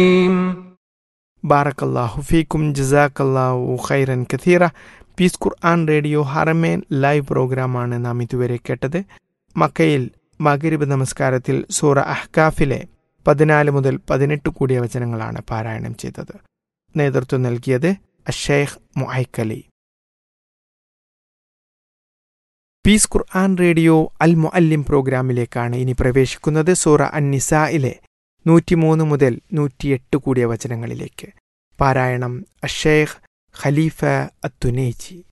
ബാറക്കല്ലാഹു ഫീക്കും ജസാക്കല്ലാഹു ഖൈറൻ കഥീറ പീസ് ഖുർആൻ റേഡിയോ ഹറമേൻ ലൈവ് പ്രോഗ്രാമാണ് നാം ഇതുവരെ കേട്ടത് മക്കയിൽ മകരിബ് നമസ്കാരത്തിൽ സൂറ അഹ്കാഫിലെ പതിനാല് മുതൽ പതിനെട്ട് കൂടിയ വചനങ്ങളാണ് പാരായണം ചെയ്തത് നേതൃത്വം നൽകിയത് അഷേഖ് മുഹൈക്കലി പീസ് ഖുർആൻ റേഡിയോ അൽ മുഅല്ലിം പ്രോഗ്രാമിലേക്കാണ് ഇനി പ്രവേശിക്കുന്നത് സൂറ അന്നിസയിലെ നൂറ്റിമൂന്ന് മുതൽ നൂറ്റിയെട്ട് കൂടിയ വചനങ്ങളിലേക്ക് പാരായണം അഷേഖ് ഖലീഫ അത്തുനേജി